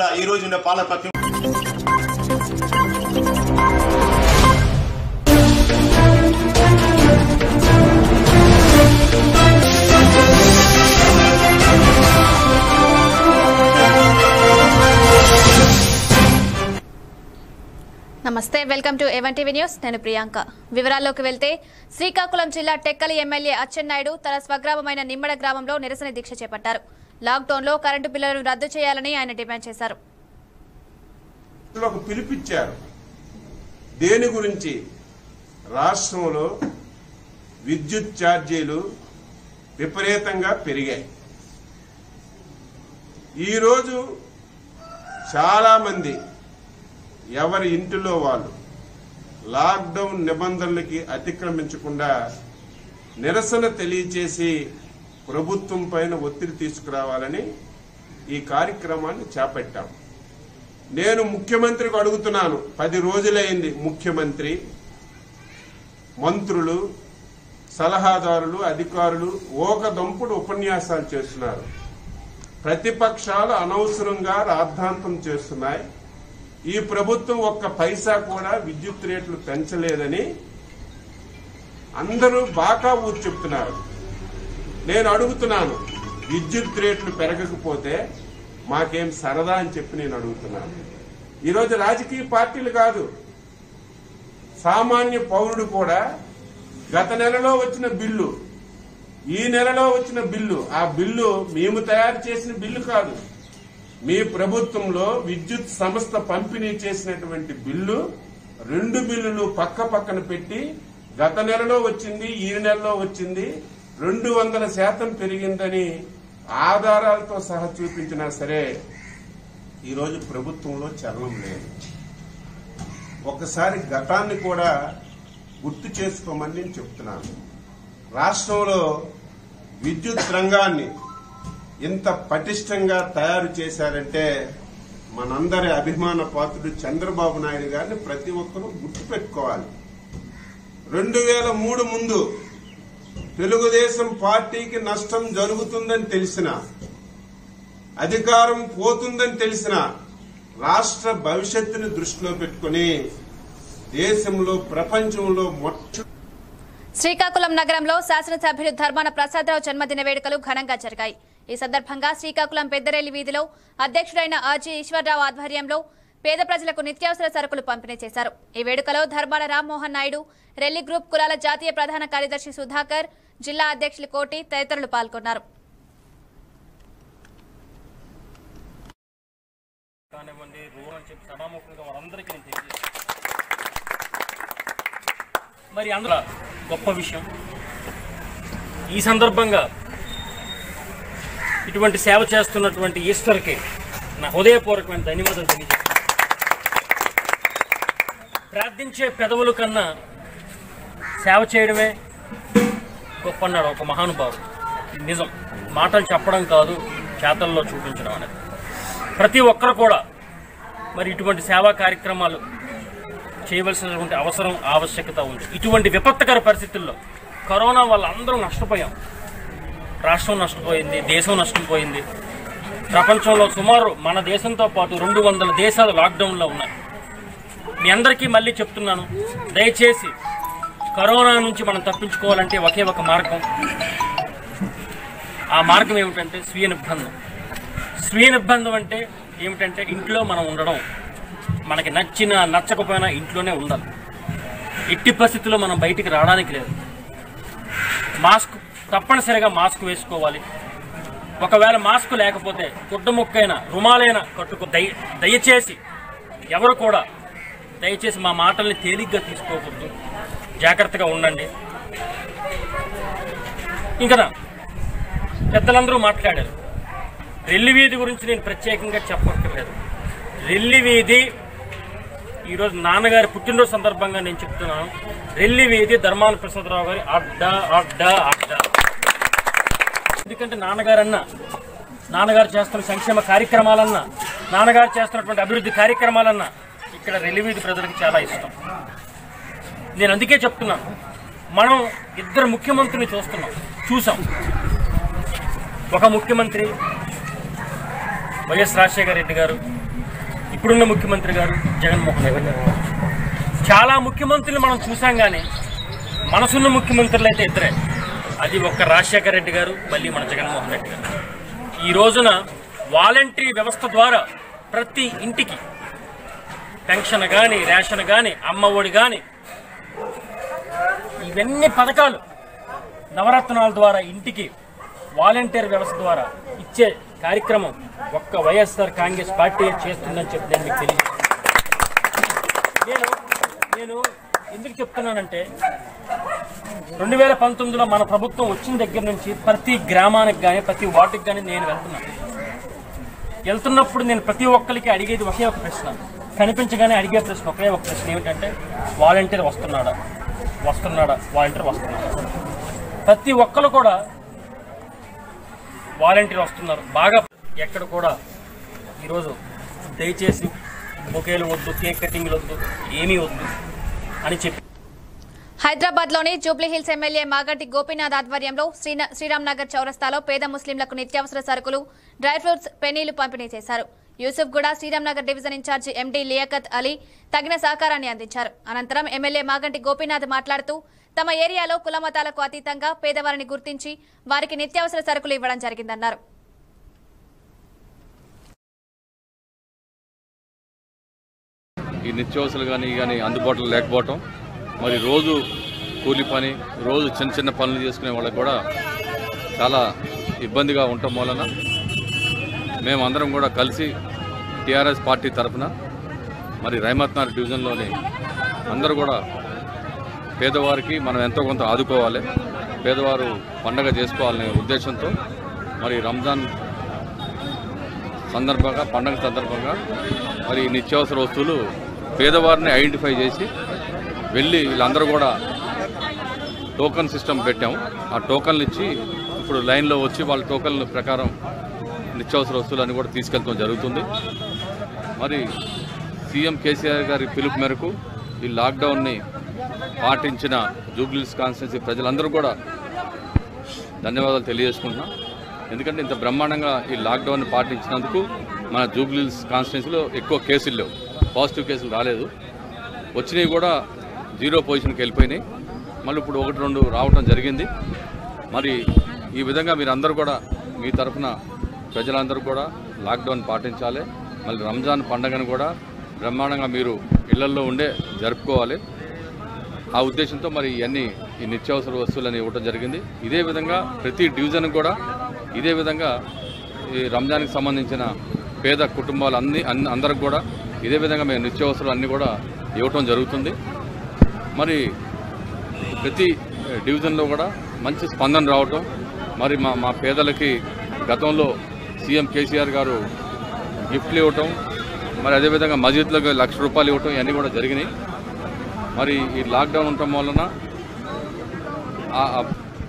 కూడా ఈ రోజు ఉన్న పాలకత్వం నమస్తే వెల్కమ్ టు ఎవన్ టీవీ న్యూస్ నేను ప్రియాంక వివరాల్లోకి వెళ్తే శ్రీకాకుళం జిల్లా టెక్కలి ఎమ్మెల్యే అచ్చెన్నాయుడు తన స్వగ్రామమైన నిమ్మడ గ్రామంలో నిరసన దీక్ష చేపట్టారు లాక్డౌన్లో కరెంటు బిల్లులను రద్దు చేయాలని ఆయన డిమాండ్ చేశారు ఒక పిలిపిచ్చారు దేని గురించి రాష్ట్రంలో విద్యుత్ ఛార్జీలు విపరీతంగా పెరిగాయి ఈరోజు చాలామంది ఎవరి ఇంటిలో వాళ్ళు లాక్డౌన్ నిబంధనలకి అతిక్రమించకుండా నిరసన తెలియచేసి ప్రభుత్వం పైన ఒత్తిడి తీసుకురావాలని ఈ కార్యక్రమాన్ని చేపట్టాం నేను ముఖ్యమంత్రికి అడుగుతున్నాను పది రోజులైంది ముఖ్యమంత్రి మంత్రులు సలహాదారులు అధికారులు ఓకదంపుడు ఉపన్యాసాలు చేస్తున్నారు ప్రతిపక్షాలు అనవసరంగా రాద్ధాంతం చేస్తున్నాయి ఈ ప్రభుత్వం ఒక్క పైసా కూడా విద్యుత్ రేట్లు పెంచలేదని అందరూ బాగా ఊరు చెప్తున్నారు నేను అడుగుతున్నాను విద్యుత్ రేట్లు పెరగకపోతే మాకేం సరదా అని చెప్పి నేను అడుగుతున్నాను ఈరోజు రాజకీయ పార్టీలు కాదు సామాన్య పౌరుడు కూడా గత నెలలో వచ్చిన బిల్లు ఈ నెలలో వచ్చిన బిల్లు ఆ బిల్లు మేము తయారు చేసిన బిల్లు కాదు మీ ప్రభుత్వంలో విద్యుత్ సంస్థ పంపిణీ చేసినటువంటి బిల్లు రెండు బిల్లులు పక్క పక్కన పెట్టి గత నెలలో వచ్చింది ఈ నెలలో వచ్చింది రెండు వందల శాతం పెరిగిందని ఆధారాలతో సహా చూపించినా సరే ఈరోజు ప్రభుత్వంలో చలనం లేదు ఒకసారి గతాన్ని కూడా గుర్తు చేసుకోమని నేను చెప్తున్నాను రాష్ట్రంలో విద్యుత్ రంగాన్ని ఇంత పటిష్టంగా తయారు చేశారంటే మనందరి అభిమాన పాత్రుడు చంద్రబాబు నాయుడు గారిని ప్రతి ఒక్కరూ గుర్తుపెట్టుకోవాలి రెండు వేల మూడు ముందు తెలుగుదేశం పార్టీకి నష్టం జరుగుతుందని తెలిసిన అధికారం పోతుందని తెలిసిన రాష్ట్ర భవిష్యత్తుని దృష్టిలో పెట్టుకుని దేశంలో ప్రపంచంలో మొట్ట శ్రీకాకుళం నగరంలో శాసనసభ్యులు ధర్మాన ప్రసాదరావు జన్మదిన వేడుకలు ఘనంగా జరిగాయి ఈ సందర్భంగా శ్రీకాకుళం పెద్దరెల్లి వీధిలో అధ్యక్షుడైన ఆర్జీ ఈశ్వరరావు ఆధ్వర్యంలో పేద ప్రజలకు నిత్యావసర సరుకులు పంపిణీ చేశారు ఈ వేడుకలో ధర్మాన రామ్మోహన్ నాయుడు రెల్లి గ్రూప్ కులాల జాతీయ ప్రధాన కార్యదర్శి సుధాకర్ జిల్లా అధ్యక్షులు కోటి తదితరులు పాల్గొన్నారు కానివ్వండి రూరల్ అని చెప్పి సభాముఖంగా వారందరికీ నేను తెలియజేస్తాను మరి అందులో గొప్ప విషయం ఈ సందర్భంగా ఇటువంటి సేవ చేస్తున్నటువంటి ఈశ్వర్కి నా హృదయపూర్వకమైన ధన్యవాదాలు తెలియజేస్తాను ప్రార్థించే పెదవుల కన్నా సేవ చేయడమే గొప్ప అన్నాడు ఒక మహానుభావుడు ఇది నిజం మాటలు చెప్పడం కాదు చేతల్లో చూపించడం అనేది ప్రతి ఒక్కరు కూడా మరి ఇటువంటి సేవా కార్యక్రమాలు చేయవలసినటువంటి అవసరం ఆవశ్యకత ఉంది ఇటువంటి విపత్కర పరిస్థితుల్లో కరోనా వల్ల అందరూ నష్టపోయాం రాష్ట్రం నష్టపోయింది దేశం నష్టపోయింది ప్రపంచంలో సుమారు మన దేశంతో పాటు రెండు వందల దేశాలు లాక్డౌన్లో ఉన్నాయి మీ అందరికీ మళ్ళీ చెప్తున్నాను దయచేసి కరోనా నుంచి మనం తప్పించుకోవాలంటే ఒకే ఒక మార్గం ఆ మార్గం ఏమిటంటే స్వీయ నిర్బంధం స్వీయ నిర్బంధం అంటే ఏమిటంటే ఇంట్లో మనం ఉండడం మనకి నచ్చినా నచ్చకపోయినా ఇంట్లోనే ఉండాలి ఎట్టి పరిస్థితుల్లో మనం బయటికి రావడానికి లేదు మాస్క్ తప్పనిసరిగా మాస్క్ వేసుకోవాలి ఒకవేళ మాస్క్ లేకపోతే గుడ్డ ముక్కైనా రుమాలైనా కట్టుకో దయ దయచేసి ఎవరు కూడా దయచేసి మా మాటల్ని తేలిగ్గా తీసుకోకూడదు జాగ్రత్తగా ఉండండి ఇంకా పెద్దలందరూ మాట్లాడారు రెల్లి వీధి గురించి నేను ప్రత్యేకంగా చెప్పక్కర్లేదు రెల్లి వీధి ఈరోజు నాన్నగారి పుట్టినరోజు సందర్భంగా నేను చెప్తున్నాను రెల్లి వీధి ధర్మాన ప్రసాదరావు గారి అడ్డ అడ్డ అడ్డ ఎందుకంటే నాన్నగారన్నా నాన్నగారు చేస్తున్న సంక్షేమ కార్యక్రమాలన్నా నాన్నగారు చేస్తున్నటువంటి అభివృద్ధి కార్యక్రమాలన్నా ఇక్కడ రెల్లి వీధి ప్రజలకు చాలా ఇష్టం నేను అందుకే చెప్తున్నాను మనం ఇద్దరు ముఖ్యమంత్రిని చూస్తున్నాం చూసాం ఒక ముఖ్యమంత్రి వైఎస్ రాజశేఖర రెడ్డి గారు ఇప్పుడున్న ముఖ్యమంత్రి గారు జగన్మోహన్ రెడ్డి గారు చాలా ముఖ్యమంత్రులు మనం చూసాం కానీ మనసున్న ముఖ్యమంత్రులు అయితే ఇద్దరే అది ఒక్క రాజశేఖర రెడ్డి గారు మళ్ళీ మన జగన్మోహన్ రెడ్డి గారు ఈ రోజున వాలంటరీ వ్యవస్థ ద్వారా ప్రతి ఇంటికి పెన్షన్ కానీ రేషన్ కానీ అమ్మ ఒడి కానీ ఇవన్నీ పథకాలు నవరత్నాల ద్వారా ఇంటికి వాలంటీర్ వ్యవస్థ ద్వారా ఇచ్చే కార్యక్రమం ఒక్క వైఎస్ఆర్ కాంగ్రెస్ పార్టీ చేస్తుందని చెప్పి నేను మీకు తెలియజేస్తాను నేను నేను ఎందుకు చెప్తున్నానంటే రెండు వేల పంతొమ్మిదిలో మన ప్రభుత్వం వచ్చిన దగ్గర నుంచి ప్రతి గ్రామానికి కానీ ప్రతి వార్డుకి కానీ నేను వెళ్తున్నాను వెళ్తున్నప్పుడు నేను ప్రతి ఒక్కరికి అడిగేది ఒకే ఒక ప్రశ్న కనిపించగానే అడిగే ప్రశ్న ఒకే ఒక ప్రశ్న ఏమిటంటే వాలంటీర్ వస్తున్నాడా వస్తున్నాడా వాలంటీర్ వస్తున్నాడా ప్రతి ఒక్కరు కూడా వాలంటీర్ వస్తున్నారు బాగా ఎక్కడ కూడా ఈరోజు దయచేసి బొకేలు వద్దు కేక్ కటింగ్లు వద్దు ఏమీ వద్దు అని చెప్పి హైదరాబాద్ లోని జూబ్లీహిల్స్ ఎమ్మెల్యే మాగంటి గోపీనాథ్ ఆధ్వర్యంలో శ్రీన- శ్రీరామ్ నగర్ చౌరస్తాలో పేద ముస్లింలకు నిత్యావసర సరుకులు డ్రై ఫ్రూట్స్ పెనీలు పంపిణీ చేశారు యూసుఫ్ కూడా Sriram Nagar division incharge MD Liyakat Ali తగిన సహకారాన్ని అందించారు అనంతరం ఎమ్మెల్యే మాగంటి గోపీనాథ్ మాట్లాడుతూ తమ ఏరియాలో కులమతాలకు అతీతంగా పేదవారిని గుర్తించి వారికి నిత్యావసర సరుకులు ఇవ్వడం జరిగిందన్నారు ఈ నిత్యావసరాలు కానీ కానీ అందుబాటులో లేకపోవటం మరి రోజు కూలి పని రోజు చిన్న చిన్న పనులు చేసుకునే వాళ్ళకి కూడా చాలా ఇబ్బందిగా ఉండటం వలన మేమందరం కూడా కలిసి టీఆర్ఎస్ పార్టీ తరఫున మరి రైమత్నార్ డివిజన్లోని అందరూ కూడా పేదవారికి మనం ఎంతో కొంత ఆదుకోవాలి పేదవారు పండగ చేసుకోవాలనే ఉద్దేశంతో మరి రంజాన్ సందర్భంగా పండగ సందర్భంగా మరి ఈ నిత్యావసర వస్తువులు పేదవారిని ఐడెంటిఫై చేసి వెళ్ళి వీళ్ళందరూ కూడా టోకన్ సిస్టమ్ పెట్టాము ఆ టోకన్లు ఇచ్చి ఇప్పుడు లైన్లో వచ్చి వాళ్ళ టోకన్ల ప్రకారం నిత్యావసర వస్తువులన్నీ కూడా తీసుకెళ్తాం జరుగుతుంది మరి సీఎం కేసీఆర్ గారి పిలుపు మేరకు ఈ లాక్డౌన్ని పాటించిన జూబ్లీస్ కాన్స్టిట్యున్సీ ప్రజలందరూ కూడా ధన్యవాదాలు తెలియజేసుకుంటున్నాం ఎందుకంటే ఇంత బ్రహ్మాండంగా ఈ లాక్డౌన్ పాటించినందుకు మన జూబ్లీస్ కాన్స్టిట్యున్సీలో ఎక్కువ కేసులు లేవు పాజిటివ్ కేసులు రాలేదు వచ్చినవి కూడా జీరో పొజిషన్కి వెళ్ళిపోయినాయి మళ్ళీ ఇప్పుడు ఒకటి రెండు రావడం జరిగింది మరి ఈ విధంగా మీరు అందరూ కూడా మీ తరఫున ప్రజలందరూ కూడా లాక్డౌన్ పాటించాలి మళ్ళీ రంజాన్ పండగను కూడా బ్రహ్మాండంగా మీరు ఇళ్లల్లో ఉండే జరుపుకోవాలి ఆ ఉద్దేశంతో మరి ఇవన్నీ ఈ నిత్యావసర వస్తువులని ఇవ్వడం జరిగింది ఇదే విధంగా ప్రతి డివిజన్ కూడా ఇదే విధంగా ఈ రంజాన్కి సంబంధించిన పేద కుటుంబాలు అన్ని అన్ని అందరికి కూడా ఇదే విధంగా మేము నిత్యావసరాలు అన్నీ కూడా ఇవ్వటం జరుగుతుంది మరి ప్రతి డివిజన్లో కూడా మంచి స్పందన రావటం మరి మా మా పేదలకి గతంలో సీఎం కేసీఆర్ గారు గిఫ్ట్లు ఇవ్వటం మరి అదేవిధంగా మసీద్లకు లక్ష రూపాయలు ఇవ్వటం ఇవన్నీ కూడా జరిగినాయి మరి ఈ లాక్డౌన్ ఉండటం వలన ఆ- ఆ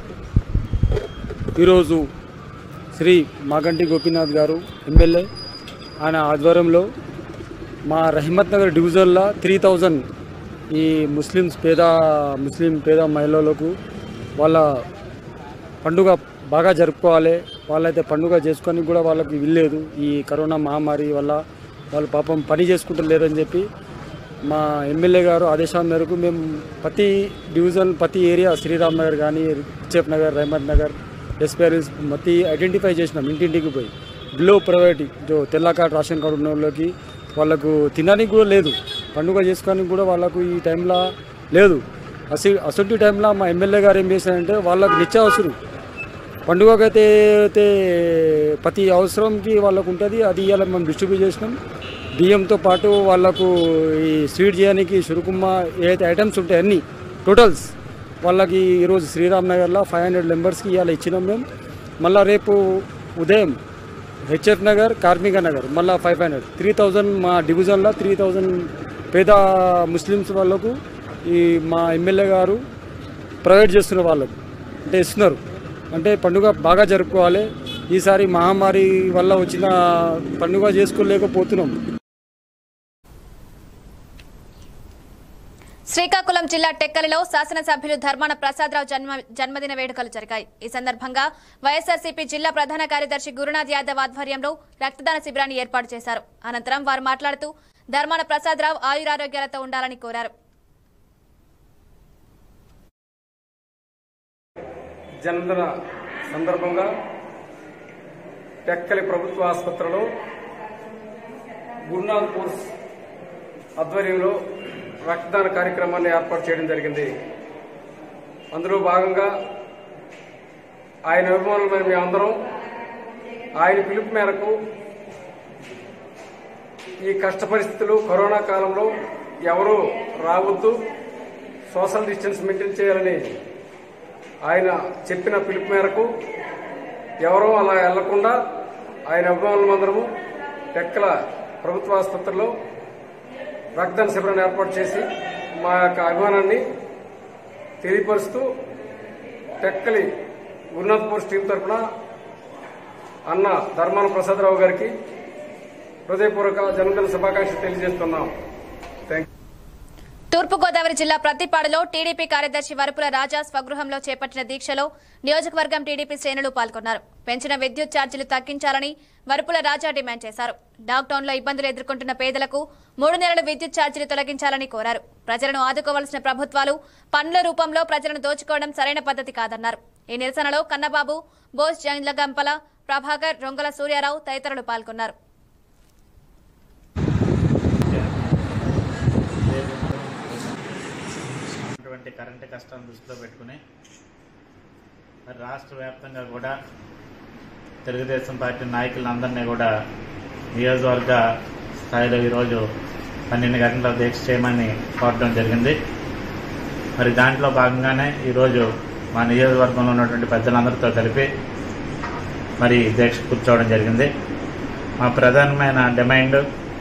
ఈరోజు శ్రీ మాగంటి గోపీనాథ్ గారు ఎమ్మెల్యే ఆయన ఆధ్వర్యంలో మా రహిమత్ నగర్ డివిజన్లో త్రీ థౌజండ్ ఈ ముస్లిమ్స్ పేద ముస్లిం పేద మహిళలకు వాళ్ళ పండుగ బాగా జరుపుకోవాలి వాళ్ళైతే పండుగ చేసుకొని కూడా వాళ్ళకి వీల్లేదు ఈ కరోనా మహమ్మారి వల్ల వాళ్ళు పాపం పని చేసుకుంటలేరని చెప్పి మా ఎమ్మెల్యే గారు ఆదేశాల మేరకు మేము ప్రతి డివిజన్ ప్రతి ఏరియా శ్రీరామ్ నగర్ కానీ హెచ్ఎఫ్ నగర్ రహమత్ నగర్ ఎస్పీఆర్ఎస్ ప్రతి ఐడెంటిఫై చేసినాం ఇంటింటికి పోయి బిలో ప్రైవేట్ జో తెల్ల కార్డ్ రేషన్ కార్డు ఉన్న వాళ్ళకి వాళ్ళకు తినడానికి కూడా లేదు పండుగ చేసుకోవడానికి కూడా వాళ్ళకు ఈ టైంలో లేదు అసి అసలు టైంలో మా ఎమ్మెల్యే గారు ఏం చేశారంటే వాళ్ళకు నిత్యావసరం పండుగకైతే అయితే ప్రతి అవసరంకి వాళ్ళకు ఉంటుంది అది ఇవాళ మనం డిస్ట్రిబ్యూట్ చేసినాం బియ్యంతో పాటు వాళ్ళకు ఈ స్వీట్ చేయడానికి సురుకుమ్మ ఏదైతే ఐటమ్స్ ఉంటాయి అన్నీ టోటల్స్ వాళ్ళకి ఈరోజు శ్రీరామ్ నగర్లో ఫైవ్ హండ్రెడ్ మెంబర్స్కి ఇవాళ ఇచ్చినాం మేము మళ్ళీ రేపు ఉదయం హెచ్ఎఫ్ నగర్ కార్మిక నగర్ మళ్ళీ ఫైవ్ హండ్రెడ్ త్రీ థౌజండ్ మా డివిజన్లో త్రీ థౌజండ్ పేద ముస్లిమ్స్ వాళ్ళకు ఈ మా ఎమ్మెల్యే గారు ప్రొవైడ్ చేస్తున్న వాళ్ళకు అంటే ఇస్తున్నారు అంటే పండుగ బాగా జరుపుకోవాలి ఈసారి మహమ్మారి వల్ల వచ్చిన పండుగ చేసుకోలేకపోతున్నాం శ్రీకాకుళం జిల్లా టెక్కలిలో శాసనసభ్యులు ధర్మాన ప్రసాదరావు జన్మ జన్మదిన వేడుకలు జరిగాయి ఈ సందర్భంగా వైఎస్ఆర్సీపీ జిల్లా ప్రధాన కార్యదర్శి గురునాథ్ యాదవ్ ఆధ్వర్యంలో రక్తదాన శిబిరాన్ని ఏర్పాటు చేశారు అనంతరం వారు మాట్లాడుతూ ధర్మాన ప్రసాదరావు ఆయురారోగ్యాలతో ఉండాలని కోరారు జన్మదిన సందర్భంగా టెక్కలి ప్రభుత్వ ఆసుపత్రిలో గురునాథ్ కోర్స్ ఆధ్వర్యంలో రక్తదాన కార్యక్రమాన్ని ఏర్పాటు చేయడం జరిగింది అందులో భాగంగా ఆయన అభిమానులమైన మేమందరం ఆయన పిలుపు మేరకు ఈ కష్ట పరిస్థితులు కరోనా కాలంలో ఎవరూ రావద్దు సోషల్ డిస్టెన్స్ మెయింటైన్ చేయాలని ఆయన చెప్పిన పిలుపు మేరకు ఎవరూ అలా వెళ్లకుండా ఆయన అభిమానులందరము టెక్కల ప్రభుత్వ ఆసుపత్రిలో రక్తదాన శిబిరాన్ని ఏర్పాటు చేసి మా యొక్క అభిమానాన్ని తెలియపరుస్తూ టెక్కలి గురునాథ్పూర్ టీం తరఫున అన్న ధర్మాన ప్రసాదరావు గారికి హృదయపూర్వక జన్మదిన శుభాకాంక్షలు తెలియజేస్తున్నాం థ్యాంక్ తూర్పుగోదావరి జిల్లా ప్రతిపాడులో టీడీపీ కార్యదర్శి వరపుల రాజా స్వగృహంలో చేపట్టిన దీక్షలో నియోజకవర్గం టీడీపీ శ్రేణులు పాల్గొన్నారు పెంచిన విద్యుత్ ఛార్జీలు తగ్గించాలని వరపుల రాజా డిమాండ్ చేశారు లాక్డౌన్లో ఇబ్బందులు ఎదుర్కొంటున్న పేదలకు మూడు నెలల విద్యుత్ ఛార్జీలు తొలగించాలని కోరారు ప్రజలను ఆదుకోవాల్సిన ప్రభుత్వాలు పన్నుల రూపంలో ప్రజలను దోచుకోవడం సరైన పద్ధతి కాదన్నారు ఈ నిరసనలో కన్నబాబు బోస్ జండ్లగంపల ప్రభాకర్ రొంగల సూర్యారావు తదితరులు పాల్గొన్నారు అటువంటి కరెంటు కష్టాలను దృష్టిలో పెట్టుకుని మరి రాష్ట్ర వ్యాప్తంగా కూడా తెలుగుదేశం పార్టీ నాయకులందరినీ కూడా నియోజకవర్గ స్థాయిలో ఈరోజు పన్నెండు గంటల దీక్ష చేయమని కోరడం జరిగింది మరి దాంట్లో భాగంగానే ఈరోజు మా నియోజకవర్గంలో ఉన్నటువంటి పెద్దలందరితో కలిపి మరి దీక్ష కూర్చోవడం జరిగింది మా ప్రధానమైన డిమాండ్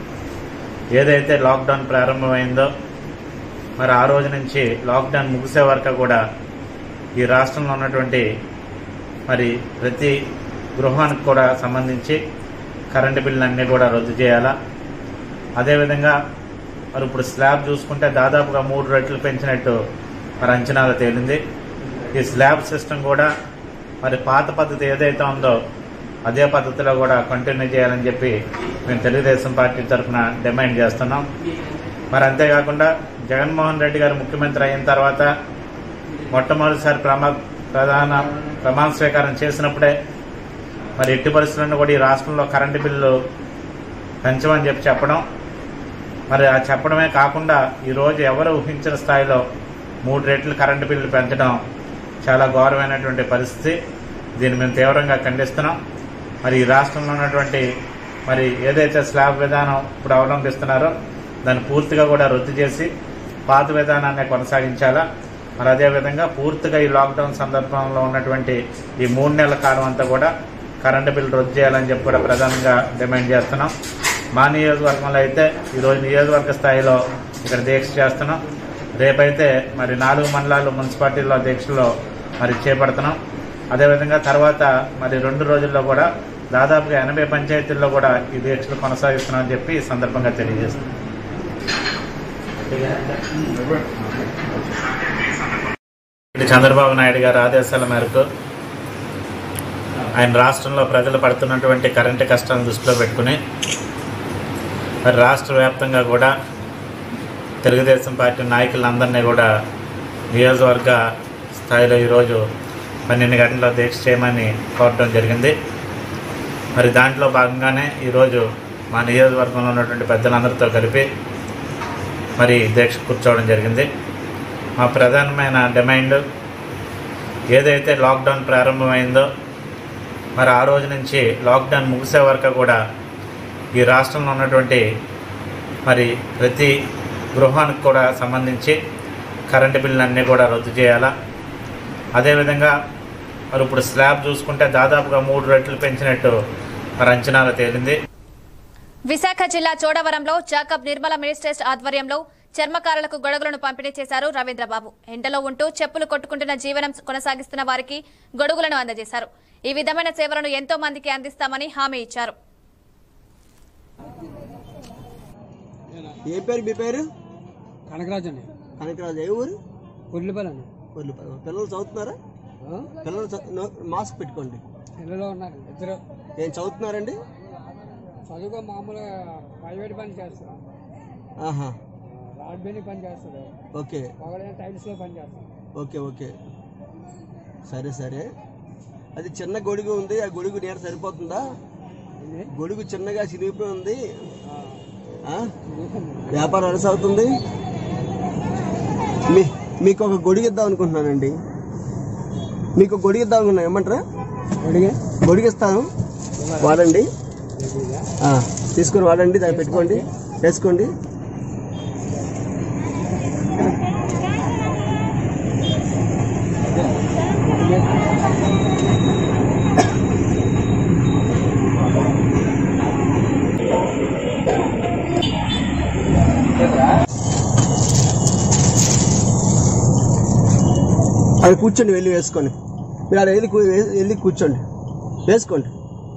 ఏదైతే లాక్డౌన్ ప్రారంభమైందో మరి ఆ రోజు నుంచి లాక్డౌన్ ముగిసే వరకు కూడా ఈ రాష్ట్రంలో ఉన్నటువంటి మరి ప్రతి గృహానికి కూడా సంబంధించి కరెంటు బిల్లులన్నీ కూడా రద్దు చేయాలా అదేవిధంగా మరి ఇప్పుడు స్లాబ్ చూసుకుంటే దాదాపుగా మూడు రెట్లు పెంచినట్టు మరి అంచనాలు తేలింది ఈ స్లాబ్ సిస్టమ్ కూడా మరి పాత పద్ధతి ఏదైతే ఉందో అదే పద్ధతిలో కూడా కంటిన్యూ చేయాలని చెప్పి మేము తెలుగుదేశం పార్టీ తరఫున డిమాండ్ చేస్తున్నాం మరి అంతేకాకుండా జగన్మోహన్ రెడ్డి గారు ముఖ్యమంత్రి అయిన తర్వాత మొట్టమొదటిసారి ప్రమా ప్రధాన ప్రమాణ స్వీకారం చేసినప్పుడే మరి ఎట్టి పరిస్థితులను కూడా ఈ రాష్ట్రంలో కరెంటు బిల్లు పెంచమని చెప్పి చెప్పడం మరి ఆ చెప్పడమే కాకుండా ఈరోజు ఎవరు ఊహించిన స్థాయిలో మూడు రెట్లు కరెంటు బిల్లు పెంచడం చాలా ఘోరమైనటువంటి పరిస్థితి దీన్ని మేము తీవ్రంగా ఖండిస్తున్నాం మరి ఈ రాష్ట్రంలో ఉన్నటువంటి మరి ఏదైతే స్లాబ్ విధానం ఇప్పుడు అవలంబిస్తున్నారో దాన్ని పూర్తిగా కూడా రద్దు చేసి పాత విధానాన్ని కొనసాగించాలా మరి అదేవిధంగా పూర్తిగా ఈ లాక్డౌన్ సందర్భంలో ఉన్నటువంటి ఈ మూడు నెలల కాలం అంతా కూడా కరెంటు బిల్లు రద్దు చేయాలని చెప్పి కూడా ప్రధానంగా డిమాండ్ చేస్తున్నాం మా నియోజకవర్గంలో అయితే ఈరోజు నియోజకవర్గ స్థాయిలో ఇక్కడ దీక్ష చేస్తున్నాం రేపైతే మరి నాలుగు మండలాలు మున్సిపాలిటీల్లో దీక్షలో మరి చేపడుతున్నాం అదేవిధంగా తర్వాత మరి రెండు రోజుల్లో కూడా దాదాపుగా ఎనభై పంచాయతీల్లో కూడా ఈ దీక్షలు కొనసాగిస్తున్నామని చెప్పి ఈ సందర్భంగా తెలియజేస్తున్నాం ఇది చంద్రబాబు నాయుడు గారి ఆదేశాల మేరకు ఆయన రాష్ట్రంలో ప్రజలు పడుతున్నటువంటి కరెంటు కష్టాలను దృష్టిలో పెట్టుకుని మరి రాష్ట్ర వ్యాప్తంగా కూడా తెలుగుదేశం పార్టీ నాయకులందరినీ కూడా నియోజకవర్గ స్థాయిలో ఈరోజు పన్నెండు గంటల దీక్ష చేయమని కోరడం జరిగింది మరి దాంట్లో భాగంగానే ఈరోజు మా నియోజకవర్గంలో ఉన్నటువంటి పెద్దలందరితో కలిపి మరి దీక్ష కూర్చోవడం జరిగింది మా ప్రధానమైన డిమాండ్ ఏదైతే లాక్డౌన్ ప్రారంభమైందో మరి ఆ రోజు నుంచి లాక్డౌన్ ముగిసే వరకు కూడా ఈ రాష్ట్రంలో ఉన్నటువంటి మరి ప్రతి గృహానికి కూడా సంబంధించి కరెంటు బిల్లులన్నీ కూడా రద్దు చేయాలా అదేవిధంగా మరి ఇప్పుడు స్లాబ్ చూసుకుంటే దాదాపుగా మూడు రెట్లు పెంచినట్టు మరి అంచనాలు తేలింది విశాఖ జిల్లా చోడవరంలో జాకబ్ నిర్మల మినిస్ట్రేస్ ఆధ్వర్యంలో చర్మకారులకు గొడుగులను పంపిణీ చేశారు రవీంద్రబాబు ఎండలో ఉంటూ చెప్పులు కొట్టుకుంటున్న జీవనం కొనసాగిస్తున్న వారికి గొడుగులను అందజేశారు ఈ విధమైన సేవలను ఎంతో మందికి అందిస్తామని హామీ ఇచ్చారు ఏ పేరు మీ పేరు కనకరాజు అండి కనకరాజు ఏ ఊరు ఉల్లిపల్లి వదిలిపోయారు. పిల్లలు చదువుతున్నారా పిల్లలు చ- నో- మాస్క్ పెట్టుకోండి పిల్లలు ఉన్నారు ఇద్దరు ఏం చదువుతున్నారండి చదువుకో మామూలుగా ప్రైవేట్ పని చేస్తారు ఆహా రాడ్ బెని పని చేస్తారు ఓకే ఒకడే టైల్స్లో పని చేస్తారు ఓకే ఓకే సరే సరే అది చిన్న గొడుగు ఉంది ఆ గొడుగు నీడ సరిపోతుందా గొడుగు చిన్నగా చినిగిపోయి ఉంది ఆ? వ్యాపారం ఎలా సాగుతుంది మీ మీకు ఒక గొడుగు ఇద్దాం అనుకుంటున్నానండి మీకు ఒక గొడుగు ఇద్దాం అనుకున్నా ఏమంటారా అడిగే గొడుగు ఇస్తాను వాడండి ఆ, తీసుకొని వాడండి దాన్ని పెట్టుకోండి వేసుకోండి అది కూర్చోండి వెళ్ళి వేసుకోండి మీరు అక్కడ వెళ్ళి కూ- వే- వెళ్ళి కూర్చోండి వేసుకోండి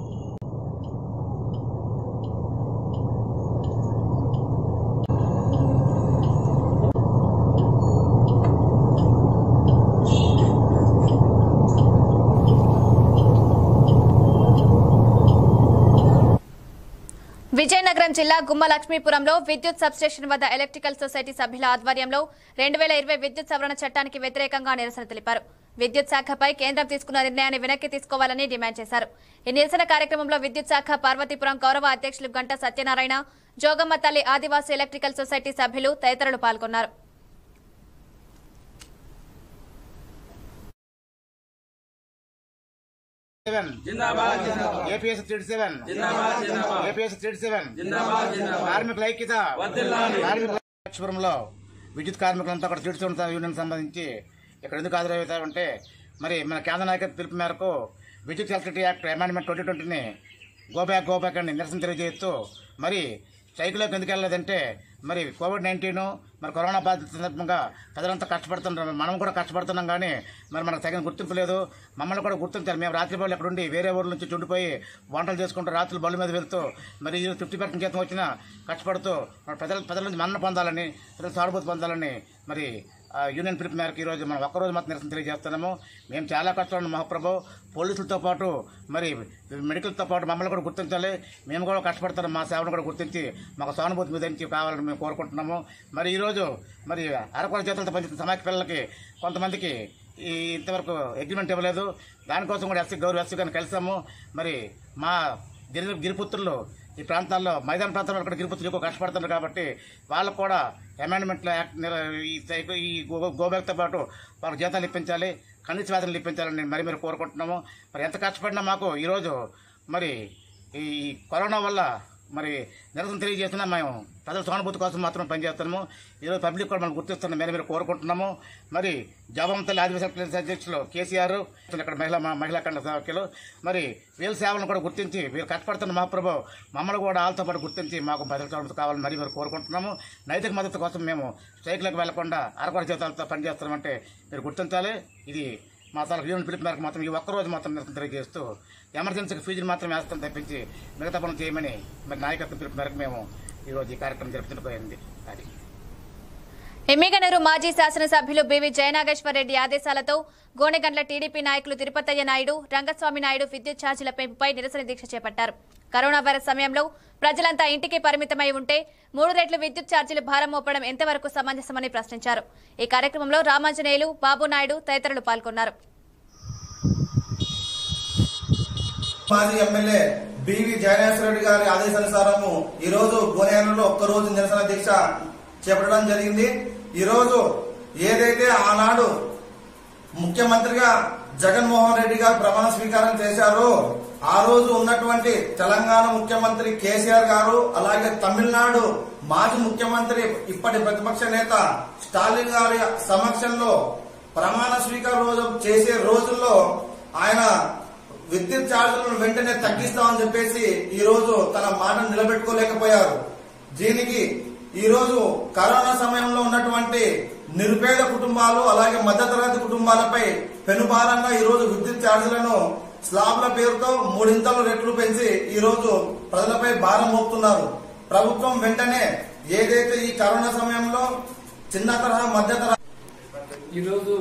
విజయనగరం జిల్లా గుమ్మ లక్ష్మీపురంలో విద్యుత్ సబ్స్టేషన్ వద్ద ఎలక్ట్రికల్ సొసైటీ సభ్యుల ఆధ్వర్యంలో రెండు వేల ఇరవై విద్యుత్ సవరణ చట్టానికి వ్యతిరేకంగా నిరసన తెలిపారు విద్యుత్ శాఖపై కేంద్రం తీసుకున్న నిర్ణయాన్ని వెనక్కి తీసుకోవాలని డిమాండ్ చేశారు ఈ నిరసన కార్యక్రమంలో విద్యుత్ శాఖ పార్వతీపురం గౌరవ అధ్యక్షులు గంట సత్యనారాయణ జోగమ్మ తల్లి ఆదివాసీ ఎలక్ట్రికల్ సొసైటీ సభ్యులు తదితరులు పాల్గొన్నారు APS three seven APS three seven కార్మికుల ఐక్యత కార్మికుల లక్ష్మీపురంలో విద్యుత్ కార్మికులంతా కూడా త్రీ సెవెన్ యూనియన్ సంబంధించి ఇక్కడ ఎందుకు హాజరవుతారంటే మరి మన కేంద్ర నాయకత్వ పిలుపు మేరకు విద్యుత్ ఎలక్ట్రిసిటీ యాక్ట్ అమెండ్మెంట్ ట్వంటీ ట్వంటీని గోబ్యాక్ గోబ్యాక్ అని నిరసన తెలియజేస్తూ మరి స్ట్రైక్లోకి ఎందుకు వెళ్ళలేదంటే మరి కోవిడ్ నైన్టీన్ మరి కరోనా బాధిత సందర్భంగా ప్రజలంతా కష్టపడుతున్నారు మనం కూడా కష్టపడుతున్నాం కానీ మరి మనకు తగిన గుర్తింపు లేదు మమ్మల్ని కూడా గుర్తించారు మేము రాత్రి బళ్ళు ఎక్కడుండి వేరే ఊర్ల నుంచి చుండిపోయి వంటలు చేసుకుంటూ రాత్రులు బళ్ళు మీద వెళ్తూ మరి ఫిఫ్టీ పర్సెంట్ జీతం వచ్చినా కష్టపడుతూ మన ప్రజల ప్రజల నుంచి మన్న పొందాలని ప్రజల సానుభూతి పొందాలని మరి ఆ యూనియన్ పిలుపు మేరకు ఈరోజు మనం ఒక్కరోజు మాత్రం నిరసన తెలియజేస్తున్నాము మేము చాలా కష్టపడిన మహాప్రభు పోలీసులతో పాటు మరి మెడికల్తో పాటు మమ్మల్ని కూడా గుర్తించాలి మేము కూడా కష్టపడుతున్నాం మా సేవను కూడా గుర్తించి మాకు సానుభూతి మీద నుంచి కావాలని మేము కోరుకుంటున్నాము మరి ఈరోజు మరి అరకొర చేతులతో పనిచేస్తున్న సమాఖ్య పిల్లలకి కొంతమందికి ఈ ఇంతవరకు అగ్రిమెంట్ ఇవ్వలేదు దానికోసం కూడా ఎస్సీ గౌరవ ఎస్సీ గారిని కలిసాము మరి మా గిరి గిరిపుత్రులు ఈ ప్రాంతాల్లో మైదాన ప్రాంతాల్లో కూడా గిరిపుత్రులు ఎక్కువ కష్టపడుతున్నారు కాబట్టి వాళ్ళకు కూడా అమెండ్మెంట్లో యాక్ట్ నిర- ఈ సైకో- ఈ గో- గోబ్యాక్తో పాటు వాళ్ళకి జీతాలు ఇప్పించాలి కనీస వేతనాలు ఇప్పించాలని మరి మీరు కోరుకుంటున్నాము మరి ఎంత కష్టపడినా మాకు ఈరోజు మరి ఈ కరోనా వల్ల మరి నిరసన తెలియజేస్తున్నా మేము ప్రజల సానుభూతి కోసం మాత్రం పనిచేస్తున్నాము ఈరోజు పబ్లిక్ కూడా మనం గుర్తిస్తున్నాం మేము మీరు కోరుకుంటున్నాము మరి జవం తల్లి ఆదివాసీ ప్లేస్ అధ్యక్షులు కేసీఆర్ ఇక్కడ మహిళా మహిళా కండ సభ్యులు మరి వీళ్ళ సేవలను కూడా గుర్తించి వీళ్ళు కష్టపడుతున్న మహాప్రభు మమ్మల్ని కూడా వాళ్ళతో పాటు గుర్తించి మాకు భద్రత సానుభూతి కావాలని మరి మీరు కోరుకుంటున్నాము నైతిక మద్దతు కోసం మేము స్ట్రైక్లకు వెళ్లకుండా అరకొర జీతాలతో పనిచేస్తున్నామంటే మీరు గుర్తించాలి ఇది మా తాలూకు యూనియన్ పిలుపు మేరకు మాత్రం ఈ ఒక్కరోజు మాత్రం నిరసన తెలియజేస్తూ ఎమర్జెన్సీకి ఫీజులు మాత్రం వేస్తాం తప్పించి మిగతా పనులు చేయమని మరి నాయకత్వం పిలుపు మేరకు మేము ఈరోజు ఈ కార్యక్రమం జరుపుతుండిపోయింది అది ఎమ్మిగనూరు మాజీ శాసనసభ్యులు బివి జయనాగేశ్వర రెడ్డి ఆదేశాలతో గోనెగండ్ల టీడీపీ నాయకులు తిరుపతయ్య నాయుడు రంగస్వామి నాయుడు విద్యుత్ ఛార్జీల పెంపుపై నిరసన దీక్ష చేపట్టారు కరోనా వైరస్ సమయంలో ప్రజలంతా ఇంటికి పరిమితమై ఉంటే మూడు రెట్లు విద్యుత్ ఛార్జీలు భారం మోపడం ఎంతవరకు సమంజసమని ప్రశ్నించారు ఈ కార్యక్రమంలో రామాంజనేయులు బాబు నాయుడు తదితరులు పాల్గొన్నారు మాజీ ఎమ్మెల్యే బివి జయనేశ్వర రెడ్డి గారి ఆదేశానుసారము ఈ రోజు గోనేరులో ఒక్కరోజు నిరసన దీక్ష చేపట్టడం జరిగింది ఈ రోజు ఏదైతే ఆనాడు ముఖ్యమంత్రిగా జగన్మోహన్ రెడ్డి గారు ప్రమాణ స్వీకారం చేశారో ఆ రోజు ఉన్నటువంటి తెలంగాణ ముఖ్యమంత్రి కేసీఆర్ గారు అలాగే తమిళనాడు మాజీ ముఖ్యమంత్రి ఇప్పటి ప్రతిపక్ష నేత స్టాలిన్ గారి సమక్షంలో ప్రమాణ స్వీకారం రోజు చేసే రోజుల్లో ఆయన విద్యుత్ ఛార్జీలను వెంటనే తగ్గిస్తామని చెప్పేసి ఈ రోజు తన మాటను నిలబెట్టుకోలేకపోయారు దీనికి ఈ రోజు కరోనా సమయంలో ఉన్నటువంటి నిరుపేద కుటుంబాలు అలాగే మధ్యతరగతి కుటుంబాలపై పెనుభారంగా ఈ రోజు విద్యుత్ ఛార్జీలను స్లాబ్ల పేరుతో మూడింతలు రెట్లు పెంచి ఈ రోజు ప్రజలపై భారం మోపుతున్నారు ప్రభుత్వం వెంటనే ఏదైతే ఈ కరోనా సమయంలో చిన్న తరహా మధ్య తరహా ఈరోజు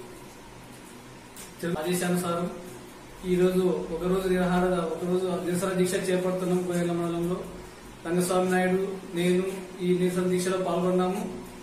ఆదేశానుసారం ఈరోజు ఒకరోజు నిరాహార ఒకరోజు నిరసన దీక్ష చేపడుతున్నాం కోయల మండలంలో రంగస్వామి నాయుడు నేను ఈ నిరసన దీక్షలో పాల్గొన్నాము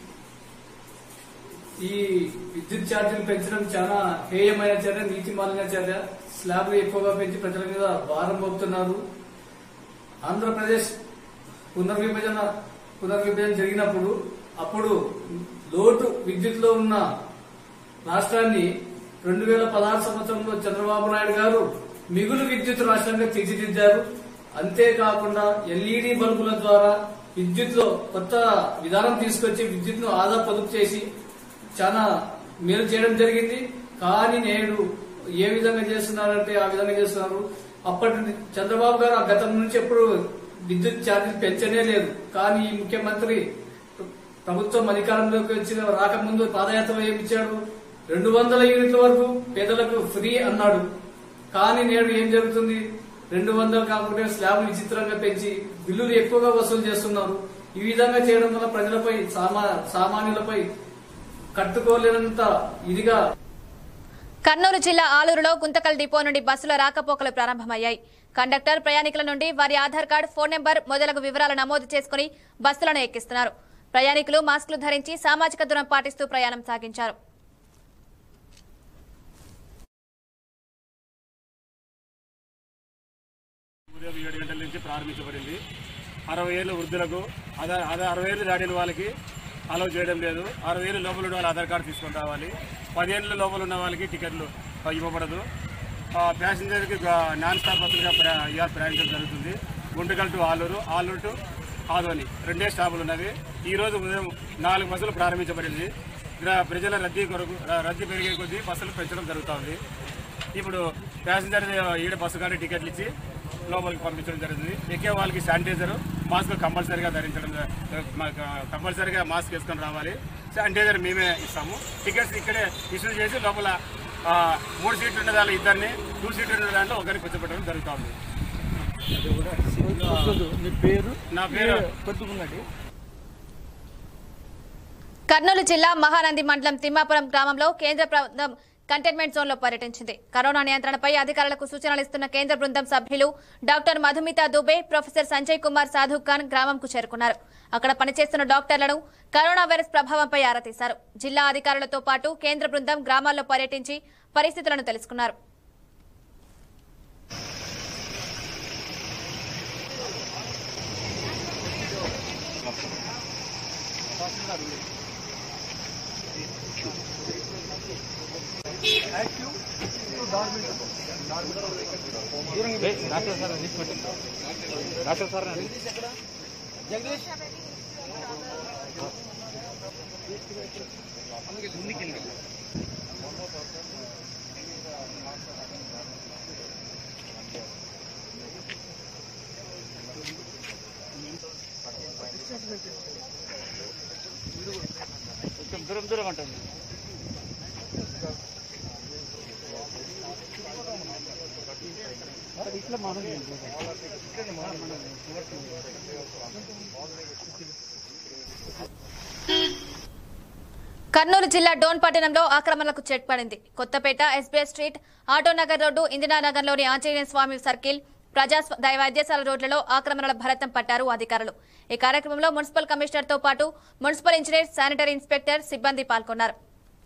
ఈ విద్యుత్ ఛార్జీలు పెంచడం చాలా హేయమైన చర్య నీతి మాలిన చర్య స్లాబ్లు ఎక్కువగా పెంచి ప్రజల మీద భారం మోపుతున్నారు ఆంధ్రప్రదేశ్ పునర్విభజన పునర్విభజన జరిగినప్పుడు అప్పుడు లోటు విద్యుత్ లో ఉన్న రాష్ట్రాన్ని రెండు వేల పదహారు సంవత్సరంలో చంద్రబాబు నాయుడు గారు మిగులు విద్యుత్ రాష్ట్రంగా తీర్చిదిద్దారు అంతేకాకుండా ఎల్ఈడి బల్బుల ద్వారా విద్యుత్ లో కొత్త విధానం తీసుకొచ్చి విద్యుత్ ను ఆదా పొదుపు చేసి చాలా మేలు చేయడం జరిగింది కానీ నేడు ఏ విధంగా చేస్తున్నారంటే ఆ విధంగా చేస్తున్నారు అప్పటి నుండి చంద్రబాబు గారు ఆ గతం నుంచి ఎప్పుడు విద్యుత్ ఛార్జీలు పెంచనే లేదు కానీ ఈ ముఖ్యమంత్రి ప్రభుత్వం అధికారంలోకి వచ్చిన రాకముందు పాదయాత్రలో ఏమి ఇచ్చాడు రెండు వందల యూనిట్ల వరకు పేదలకు ఫ్రీ అన్నాడు కానీ నేడు ఏం జరుగుతుంది రెండు వందలు కాకుండా స్లాబ్లు విచిత్రంగా పెంచి బిల్లులు ఎక్కువగా వసూలు చేస్తున్నారు ఈ విధంగా చేయడం వల్ల ప్రజలపై సామా సామాన్యులపై కట్టుకోలేనంత ఇదిగా కర్నూలు జిల్లా ఆలూరులో గుంతకల్ డిపో నుండి బస్సుల రాకపోకలు ప్రారంభమయ్యాయి కండక్టర్ ప్రయాణికుల నుండి వారి ఆధార్ కార్డు ఫోన్ నెంబర్ మొదలగు వివరాలు నమోదు చేసుకుని బస్సులను ఎక్కిస్తున్నారు ప్రయాణికులు మాస్కులు ధరించి సామాజిక దూరం పాటిస్తూ ప్రయాణం సాగించారు ఉదయం ఏడు గంటల నుంచి ప్రారంభించబడింది అరవై ఏళ్ళు వృద్ధులకు అదే అదే అరవై ఏళ్ళు దాటిన వాళ్ళకి అలౌ చేయడం లేదు అరవై ఏళ్ళు లోపల ఉన్న వాళ్ళు ఆధార్ కార్డు తీసుకొని రావాలి పదిహేళ్ళ లోపల ఉన్న వాళ్ళకి టికెట్లు ఆ, ఇవ్వబడదు ఆ, ప్యాసింజర్కి గా- నాన్ స్టాప్ బస్సులుగా ప్రయా ఇవాళ ప్రయాణించడం జరుగుతుంది గుంటకల్ టు ఆలూరు ఆలూరు టు ఆదోని రెండే స్టాపులు ఉన్నవి ఈ రోజు ఉదయం నాలుగు బస్సులు ప్రారంభించబడింది గ్ర- ప్రజల రద్దీ కొరకు ర- రద్దీ పెరిగే కొద్దీ బస్సులు పెంచడం జరుగుతుంది ఇప్పుడు ప్యాసింజర్ ఈడ బస్సు కానీ టికెట్లు ఇచ్చి లోపలికి పంపించడం జరుగుతుంది ఎక్కే వాళ్ళకి శానిటైజర్ మాస్క్ కంపల్సరీగా ధరించడం జ- మ- కంపల్సరీగా మాస్క్ వేసుకొని రావాలి శానిటైజర్ మేమే ఇస్తాము టికెట్స్ ఇక్కడే ఇష్యూ చేసి లోపల ఆ, మూడు సీట్లు ఉన్న దాంట్లో ఇద్దరిని టూ సీట్లు ఉన్న దాంట్లో ఒకరిని కూర్చోబెట్టడం జరుగుతుంది నా పేరు కర్నూలు జిల్లా మహానంది మండలం తిమ్మాపురం గ్రామంలో కేంద్ర బృందం కంటైన్మెంట్ జోన్లో పర్యటించింది కరోనా నియంత్రణపై అధికారులకు సూచనలు ఇస్తున్న కేంద్ర బృందం సభ్యులు డాక్టర్ మధుమిత దుబే ప్రొఫెసర్ సంజయ్ కుమార్ సాధు ఖాన్ గ్రామంకు చేరుకున్నారు అక్కడ పనిచేస్తున్న డాక్టర్లను కరోనా వైరస్ ప్రభావంపై ఆరా తీశారు జిల్లా అధికారులతో పాటు కేంద్ర బృందం గ్రామాల్లో పర్యటించి పరిస్థితులను తెలుసుకున్నారు దూరం దూరం ఉంటుంది కర్నూలు జిల్లా డోన్ పట్టణంలో ఆక్రమణలకు చెక్ పడింది Kothapeta SBS street Autonagar road ఇందిరానగర్లోని ఆంజనేయ స్వామి సర్కిల్ ప్రజా దైవ వైద్యశాల రోడ్లలో ఆక్రమణల భరతం పట్టారు అధికారులు ఈ కార్యక్రమంలో మున్సిపల్ కమిషనర్ తో పాటు మున్సిపల్ ఇంజనీర్ శానిటరీ ఇన్స్పెక్టర్ సిబ్బంది పాల్గొన్నారు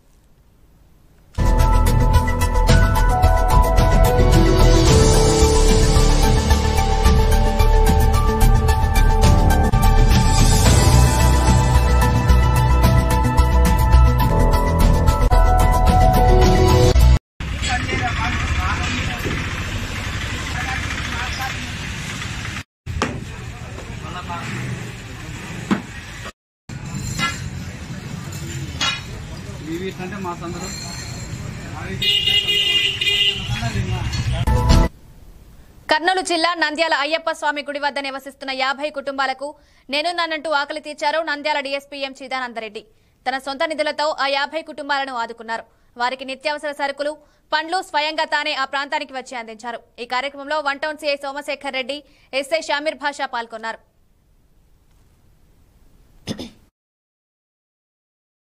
అంటే మా సందరం కర్నూలు జిల్లా నంద్యాల అయ్యప్ప స్వామి గుడి వద్ద నివసిస్తున్న యాభై కుటుంబాలకు నేనున్నానంటూ ఆకలి తీర్చారు నంద్యాల డీఎస్పీ ఎం చిదానందరెడ్డి తన సొంత నిధులతో ఆ యాభై కుటుంబాలను ఆదుకున్నారు వారికి నిత్యావసర సరుకులు పండ్లు స్వయంగా తానే ఆ ప్రాంతానికి వచ్చి అందించారు ఈ కార్యక్రమంలో one town CI Somasekhar Reddy SI Shameer Basha పాల్గొన్నారు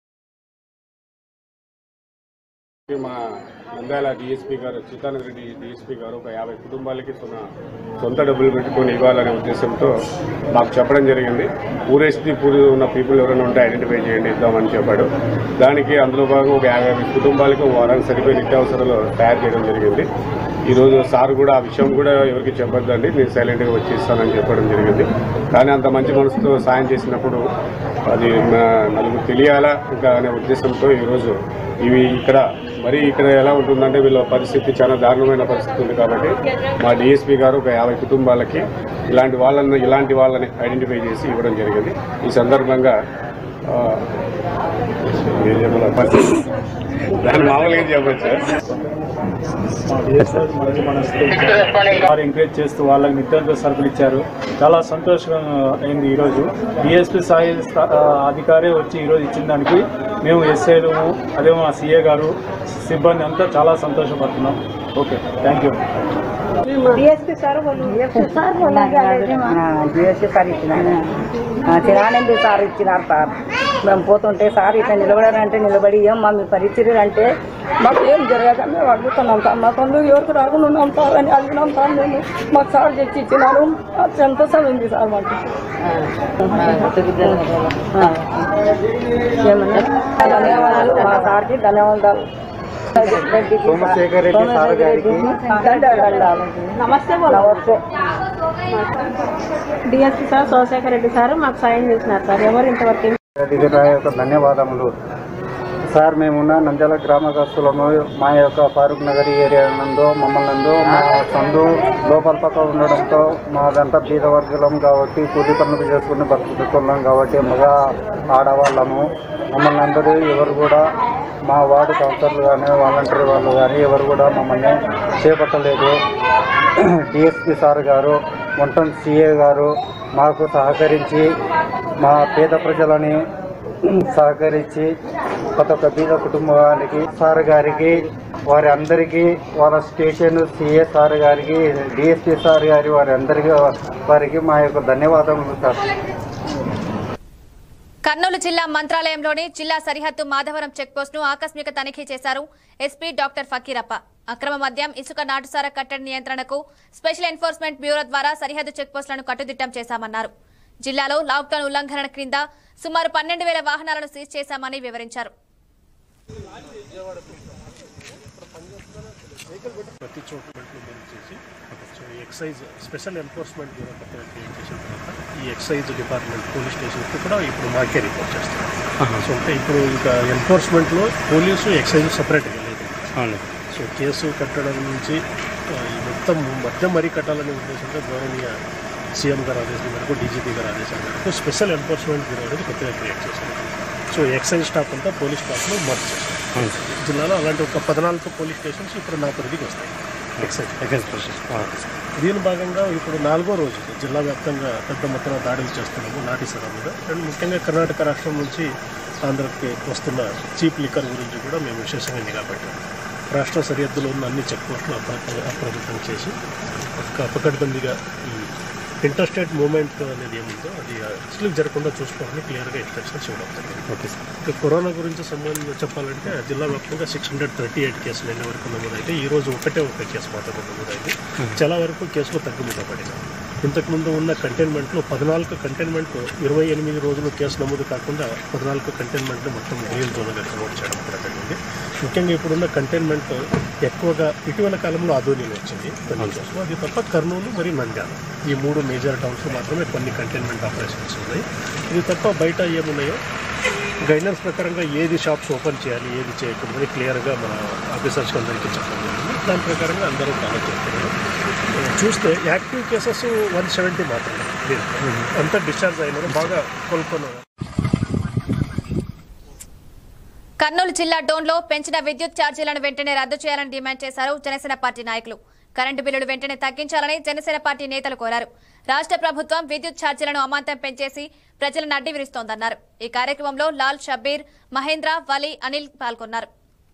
మా నంద్యాల డిఎస్పీ గారు చిత్తానంద రెడ్డి డిఎస్పీ గారు ఒక యాభై కుటుంబాలకి సొంత సొంత డబ్బులు పెట్టుకొని ఇవ్వాలనే ఉద్దేశంతో మాకు చెప్పడం జరిగింది ఊరేసి పూరి ఉన్న పీపుల్ ఎవరైనా ఉంటే ఐడెంటిఫై చేయండి ఇద్దామని చెప్పాడు దానికి అందులో భాగంగా ఒక యాభై కుటుంబాలకు ఒక వారానికి సరిపోయే నిత్యావసరాలు తయారు చేయడం జరిగింది ఈరోజు సార్ కూడా ఆ విషయం కూడా ఎవరికి చెప్పొద్దండి నేను సైలెంట్గా వచ్చి ఇస్తానని చెప్పడం జరిగింది కానీ అంత మంచి మనసుతో సాయం చేసినప్పుడు అది మా నలుగురు తెలియాలా ఇంకా అనే ఉద్దేశంతో ఈరోజు ఇవి ఇక్కడ మరి ఇక్కడ ఎలా ఉంటుందంటే వీళ్ళ పరిస్థితి చాలా దారుణమైన పరిస్థితి ఉంది కాబట్టి మా డిఎస్పీ గారు ఒక యాభై కుటుంబాలకి ఇలాంటి వాళ్ళని ఇలాంటి వాళ్ళని ఐడెంటిఫై చేసి ఇవ్వడం జరిగింది ఈ సందర్భంగా ఆ, ఏం చెప్పాలి పరిస్థితి దాన్ని మామూలుగా చెప్పచ్చు వారు ఎంకరేజ్ చేస్తూ వాళ్ళకి నిత్యావసర సరుకులు ఇచ్చారు చాలా సంతోషంగా అయింది ఈరోజు డిఎస్పీ స్థాయి స్థా- ఆ, అధికారి వచ్చి ఈరోజు ఇచ్చిన దానికి మేము ఎస్ఐలు అదే మా సీఏ గారు సిబ్బంది అంతా చాలా సంతోషపడుతున్నాం okay thank you DSP sir వాళ్ళు డిఎస్పీ సార్ ఇచ్చినారు చిరానండి సార్ ఇచ్చినారు సార్ మేము పోతుంటే సార్ ఇట్లా నిలబడారంటే నిలబడి ఏం మా మీ పరిస్థితి అంటే మాకు ఏం జరగదని మేము అడుగుతున్నాం సార్ మా పనులు ఎవరికి రాకుండా ఉన్నాం సార్ అని అడిగినాం సార్ మేము మాకు సార్ తెచ్చి ఇచ్చినారు మాకు సంతోషం ఉంది సార్ మాకు ఏమన్నా ధన్యవాదాలు మా సార్కి ధన్యవాదాలు సోమశేఖర్ రెడ్డి సార్ గారికి నమస్తే నమస్తే DSP sir Somasekhar Reddy sir మాకు సాయం చేసినారు సార్ ఎవరు ఇంతవరకు అధికారి యొక్క ధన్యవాదములు సార్ మేమున్న నంద్యాల గ్రామస్తులము మా యొక్క ఫారూక్ నగర్ ఏరియా నందు మమ్మల్ని నందు మా సందు లోపల పక్క ఉండడంతో మాదంతా బీద వర్గం కాబట్టి కూలి పనులు చేసుకుని బతుకుతున్నాం కాబట్టి మగ ఆడవాళ్ళము మమ్మల్ని అందరూ ఎవరు కూడా మా వార్డు కౌన్సిలర్లు కానీ వాలంటరీ వాళ్ళు కానీ ఎవరు కూడా మమ్మల్ని చేపట్టలేదు డిఎస్పీ సార్ గారు వంటన్ సిఏ గారు మాకు సహకరించి మా పేద ప్రజలని సహకరించి ప్రతి ఒక్క బీద కుటుంబానికి సార్ గారికి వారి అందరికీ వాళ్ళ స్టేషన్ సిఏ సార్ గారికి డిఎస్పీ సార్ గారి వారి అందరికీ వారికి మా యొక్క ధన్యవాదములు సార్ కర్నూలు జిల్లా మంత్రాలయంలోని జిల్లా సరిహద్దు మాధవరం చెక్పోస్ట్ ను ఆకస్మిక తనిఖీ చేశారు ఎస్పీ డాక్టర్ ఫకీరప్ప అక్రమ మద్యం ఇసుక నాటుసార కట్టడి నియంత్రణకు స్పెషల్ ఎన్ఫోర్స్మెంట్ బ్యూరో ద్వారా సరిహద్దు చెక్పోస్టులను కట్టుదిట్టం చేశామన్నారు జిల్లాలో లాక్డౌన్ ఉల్లంఘన క్రింద సుమారు పన్నెండు వేల వాహనాలను సీజ్ చేశామని వివరించారు ప్రతి చోట ఇంప్లిమెంట్ చేసి so excise special enforcement bureau కొత్తగా క్రియేట్ చేసిన తర్వాత ఈ ఎక్సైజ్ డిపార్ట్మెంట్ పోలీస్ స్టేషన్కి కూడా ఇప్పుడు మాకే రిపోర్ట్ చేస్తారు సో అంటే ఇప్పుడు ఇంకా ఎన్ఫోర్స్మెంట్లో పోలీసు ఎక్సైజ్ సపరేట్గా లేదు సో కేసు కట్టడం నుంచి ఆ, ఈ మొత్తం మధ్య మరీ కట్టాలనే ఉద్దేశంతో గౌరవనీయ సీఎం గారు ఆదేశం మేరకు డీజీపీ గారు ఆదేశం మేరకు స్పెషల్ ఎన్ఫోర్స్మెంట్ బ్యూరో అనేది కొత్తగా క్రియేట్ చేశారు సో ఎక్సైజ్ స్టాఫ్ అంతా పోలీస్ స్టాఫ్లో మర్జ్ చేశారు జిల్లాలో అలాంటి ఒక పద్నాలుగు పోలీస్ స్టేషన్స్ ఇప్పుడు నా పరిధికి వస్తాయి ఎక్సైజ్ దీని భాగంగా ఇప్పుడు నాలుగో రోజు జిల్లా వ్యాప్తంగా పెద్ద మొత్తంలో దాడులు చేస్తున్నాము నాటిసర మీద అండ్ ముఖ్యంగా కర్ణాటక రాష్ట్రం నుంచి ఆంధ్రకి వస్తున్న చీప్ లిక్కర్ గురించి కూడా మేము విశేషంగా నిఘా పెట్టాము రాష్ట్ర సరిహద్దులో ఉన్న అన్ని చెక్ పోస్టులు అప్ర- అప్రమత్తం చేసి ఒక పకడ్బందీగా ఈ ఇంటర్ స్టేట్ మూవ్మెంట్ అనేది ఏముందో అది అసలు జరగకుండా చూసుకోవాలని క్లియర్గా ఇన్స్ట్రక్షన్స్ ఇవ్వడం జరిగింది ఓకే ఇక కరోనా గురించి సంబంధించి చెప్పాలంటే జిల్లా వ్యాప్తంగా సిక్స్ హండ్రెడ్ థర్టీ ఎయిట్ కేసులు నిన్న వరకు నమోదైతే ఈ రోజు ఒకటే ఒక కేసు మాత్రమే నమోదైంది చాలా వరకు కేసులు తగ్గుముఖ పడినాయి ఇంతకుముందు ఉన్న కంటైన్మెంట్లో పద్నాలుగు కంటైన్మెంట్ ఇరవై ఎనిమిది రోజులు కేసు నమోదు కాకుండా పద్నాలుగు కంటైన్మెంట్ మొత్తం గ్రీన్ జోన్గా ప్రమోట్ చేయడం కూడా జరిగింది ముఖ్యంగా ఇప్పుడున్న కంటైన్మెంట్ ఎక్కువగా ఇటీవల కాలంలో ఆధోనిలో వచ్చింది కొన్ని కేసులు అది తప్ప కర్నూలు మరియు నంద్యాల ఈ మూడు మేజర్ టౌన్స్ మాత్రమే కొన్ని కంటైన్మెంట్ ఆపరేషన్స్ ఉన్నాయి ఇది తప్ప బయట ఏమున్నాయో గైడ్లైన్స్ ప్రకారంగా ఏది షాప్స్ ఓపెన్ చేయాలి ఏది చేయకూడదు క్లియర్గా మన ఆఫీసర్స్కి అందరికీ చెప్పడం జరిగింది దాని ప్రకారంగా అందరూ ఫాలో చేస్తున్నారు ఆ, చూస్తే యాక్టివ్ కేసెస్ వన్ సెవెంటీ మాత్రమే దీంట్లో. అంతా డిశ్చార్జ్ అయినారు బాగా కోలుకున్నారు కర్నూలు జిల్లా డోన్లో పెంచిన విద్యుత్ ఛార్జీలను వెంటనే రద్దు చేయాలని డిమాండ్ చేశారు జనసేన పార్టీ నాయకులు కరెంటు బిల్లులు వెంటనే తగ్గించాలని జనసేన పార్టీ నేతలు కోరారు రాష్ట్ర ప్రభుత్వం విద్యుత్ ఛార్జీలను అమాంతం పెంచేసి ప్రజలను అడ్డి విరుస్తోందన్నారు ఈ కార్యక్రమంలో లాల్ షబ్బీర్ మహేంద్ర వలి అనిల్ పాల్గొన్నారు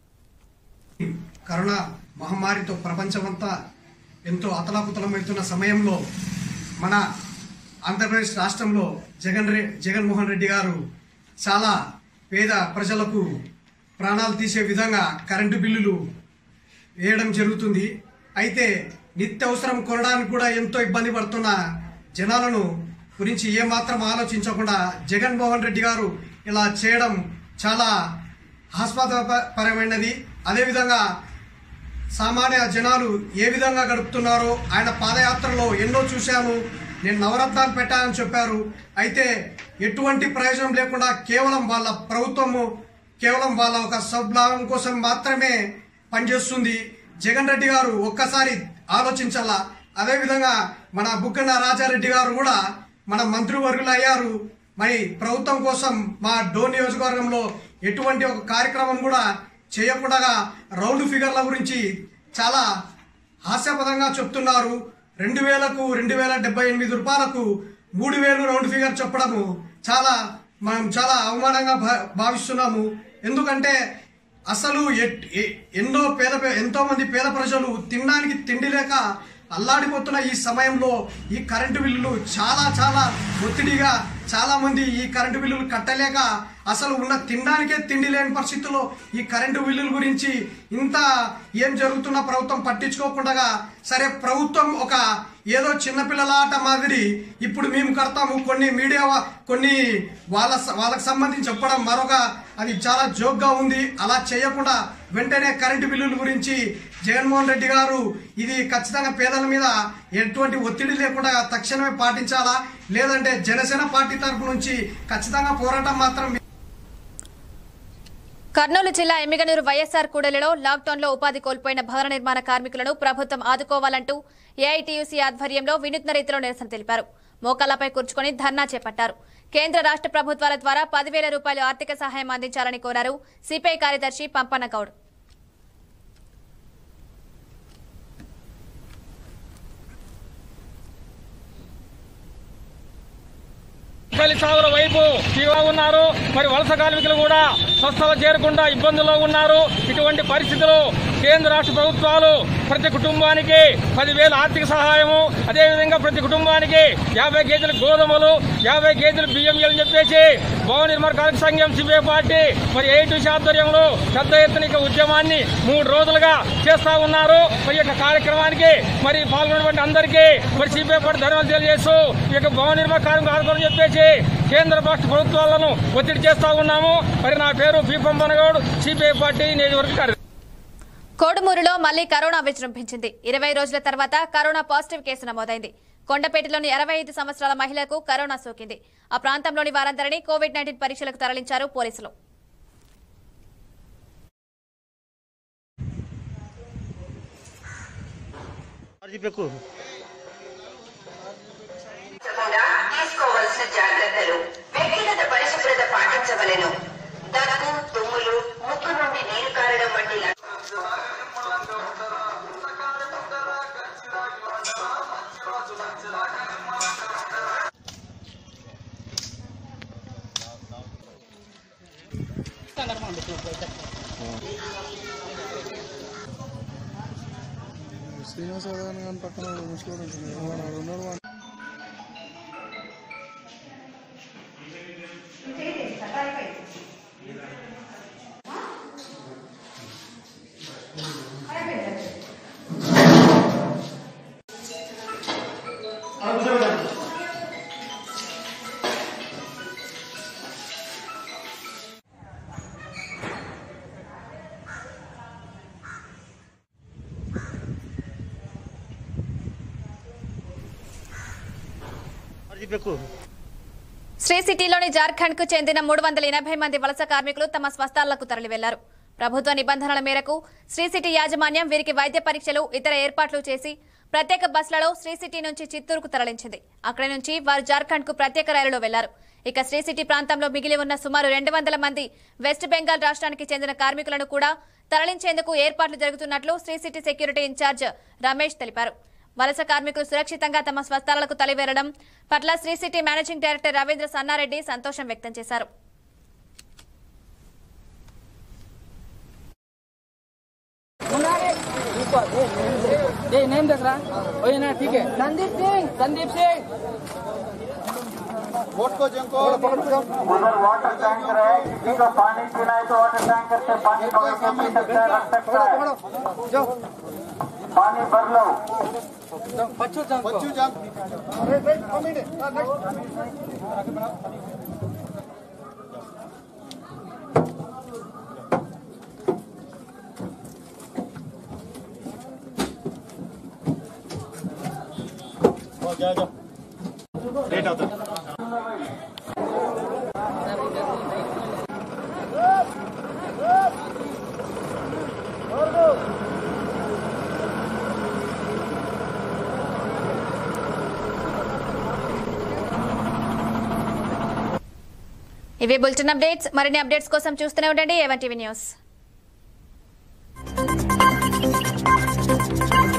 కరోనా మహమ్మారితో ప్రపంచమంతా ఎంతో అతలాకుతలమవుతున్న సమయంలో మన ఆంధ్రప్రదేశ్ రాష్ట్రంలో జగన్ రె జగన్మోహన్ రెడ్డి గారు చాలా పేద ప్రజలకు ప్రాణాలు తీసే విధంగా కరెంటు బిల్లులు వేయడం జరుగుతుంది అయితే నిత్యవసరం కొనడానికి కూడా ఎంతో ఇబ్బంది పడుతున్న జనాలను గురించి ఏమాత్రం ఆలోచించకుండా జగన్మోహన్ రెడ్డి గారు ఇలా చేయడం చాలా ఆస్పదపరమైనది అదేవిధంగా సామాన్య జనాలు ఏ విధంగా గడుపుతున్నారో ఆయన పాదయాత్రలో ఎన్నో చూశాను నేను నవరత్నాలు పెట్టానని చెప్పారు అయితే ఎటువంటి ప్రయోజనం లేకుండా కేవలం వాళ్ళ ప్రభుత్వము కేవలం వాళ్ళ ఒక సబ్లాభం కోసం మాత్రమే పనిచేస్తుంది జగన్ రెడ్డి గారు ఒక్కసారి ఆలోచించాలా అదేవిధంగా మన బుగ్గన రాజారెడ్డి గారు కూడా మన మంత్రివర్గులు అయ్యారు మరి ప్రభుత్వం కోసం మా డోన్ నియోజకవర్గంలో ఎటువంటి ఒక కార్యక్రమం కూడా చేయకుండా రౌండ్ ఫిగర్ల గురించి చాలా హాస్యాపదంగా చెప్తున్నారు రెండు వేలకు రెండు వేల డెబ్బై ఎనిమిది రూపాయలకు మూడు వేలు రౌండ్ ఫిగర్ చెప్పడము చాలా మనం చాలా అవమానంగా భా- భావిస్తున్నాము ఎందుకంటే అసలు ఎట్- ఎ- ఎన్నో పేద పే- ఎంతో మంది పేద ప్రజలు తినడానికి తిండి లేక అల్లాడిపోతున్న ఈ సమయంలో ఈ కరెంటు బిల్లులు చాలా చాలా ఒత్తిడిగా చాలా మంది ఈ కరెంటు బిల్లులు కట్టలేక అసలు ఉన్న తినడానికే తిండి లేని పరిస్థితుల్లో ఈ కరెంటు బిల్లుల గురించి ఇంత ఏం జరుగుతున్న ప్రభుత్వం పట్టించుకోకుండా సరే ప్రభుత్వం ఒక ఏదో చిన్నపిల్లల ఆట మాదిరి ఇప్పుడు మేము కడతాము కొన్ని మీడియా వా- కొన్ని వాళ్ళ వాళ్ళకి సంబంధించి చెప్పడం మరొక అది చాలా జోక్గా ఉంది అలా చేయకుండా వెంటనే కరెంటు బిల్లుల గురించి జగన్మోహన్ రెడ్డి గారు ఇది ఖచ్చితంగా పేదల మీద ఎటువంటి ఒత్తిడి లేకుండా తక్షణమే పాటించాలా లేదంటే జనసేన పార్టీ తరపు నుంచి ఖచ్చితంగా పోరాటం మాత్రం కర్నూలు జిల్లా ఎమ్మిగనూరు వైఎస్ఆర్ కూడలిలో లాక్డౌన్లో ఉపాధి కోల్పోయిన భవన నిర్మాణ కార్మికులను ప్రభుత్వం ఆదుకోవాలంటూ ఏఐటీయూసీ ఆధ్వర్యంలో వినూత్న రీతిలో నిరసన తెలిపారు మోకాళ్లపై కూర్చుకొని ధర్నా చేపట్టారు కేంద్ర రాష్ట్ర ప్రభుత్వాల ద్వారా పదివేల రూపాయలు ఆర్థిక సహాయం అందించాలని కోరారు సిపిఐ కార్యదర్శి పంపన్న గౌడ్ తల్లి సాగుల వైపు తీవా ఉన్నారు మరి వలస కార్మికులు కూడా స్వస్థత చేరకుండా ఇబ్బందుల్లో ఉన్నారు ఇటువంటి పరిస్థితులు కేంద్ర రాష్ట్ర ప్రభుత్వాలు ప్రతి కుటుంబానికి పదివేల ఆర్థిక సహాయము అదేవిధంగా ప్రతి కుటుంబానికి యాభై కేజీల గోధుమలు యాభై కేజీల బియ్యం అని చెప్పేసి భవన నిర్మాణ కార్మిక సంఘం సిపిఐ పార్టీ మరి ఏటు ఆధ్వర్యంలో పెద్ద ఎత్తున ఇక ఉద్యమాన్ని మూడు రోజులుగా చేస్తా ఉన్నారు మరి ఈ యొక్క కార్యక్రమానికి మరి పాల్గొన్నటువంటి అందరికీ మరి సిపిఐ పార్టీ ధన్యవాదాలు తెలియజేస్తూ ఈ యొక్క భవన నిర్మాణ కార్మికులు ఆదుకోవాలని చెప్పేసి కేంద్ర రాష్ట్ర ప్రభుత్వాలను ఒత్తిడి చేస్తా ఉన్నాము మరి నా పేరు పి పంపనగౌడ్ సిపిఐ పార్టీ నియోజకవర్గ కార్యదర్శి. కోడుమూరులో మళ్లీ కరోనా విజృంభించింది ఇరవై రోజుల తర్వాత కరోనా పాజిటివ్ కేసు నమోదైంది కొండపేటలోని అరవై ఐదు సంవత్సరాల మహిళకు కరోనా సోకింది ఆ ప్రాంతంలోని వారందరినీ కోవిడ్ నైన్టీన్ పరీక్షలకు తరలించారు పోలీసులు తీసుకోవాల్సిన జాగ్రత్తలు వ్యక్తిగత పరిశుభ్రత పాటించవలెను దగ్గు తుమ్ములు ముక్కు నుండి నీరు కారడం వంటి లక్ష- శ్రీనివాస గారి పక్కన ముసలోడు ఉంటుంది వాడు ఉన్నాడు వాడు శ్రీ సిటీలోని జార్ఖండ్ కు చెందిన మూడు వందల ఎనభై మంది వలస కార్మికులు తమ స్వస్థలాలకు తరలి వెళ్లారు ప్రభుత్వ నిబంధనల మేరకు శ్రీ సిటీ యాజమాన్యం వీరికి వైద్య పరీక్షలు ఇతర ఏర్పాట్లు చేసి ప్రత్యేక బస్సులలో శ్రీ సిటీ నుంచి చిత్తూరుకు తరలించింది అక్కడి నుంచి వారు జార్ఖండ్ కు ప్రత్యేక రైలులో వెళ్లారు ఇక శ్రీ సిటీ ప్రాంతంలో మిగిలి ఉన్న సుమారు రెండు వందల మంది వెస్ట్ బెంగాల్ రాష్ట్రానికి చెందిన కార్మికులను కూడా తరలించేందుకు ఏర్పాట్లు జరుగుతున్నట్లు Sri city security incharge Ramesh తెలిపారు వలస కార్మికులు సురక్షితంగా తమ స్వస్థలాలకు తరలివేరడం పట్ల Sri city managing director Ravindra Sannareddy సంతోషం వ్యక్తం చేశారు नेम देख रहा वही ना ठीक है संदीप सिंह संदीप सिंह उधर वाटर टैंकर है किसी को पानी पीना है तो वाटर टैंकर से पानी भर के पी सकता है रख सकता है पानी भर लो లేట్ అవుతుంది ఇవి బులెటిన్ అప్డేట్స్ మరిన్ని అప్డేట్స్ కోసం చూస్తూనే ఉండండి ఏవన్ టీవీ న్యూస్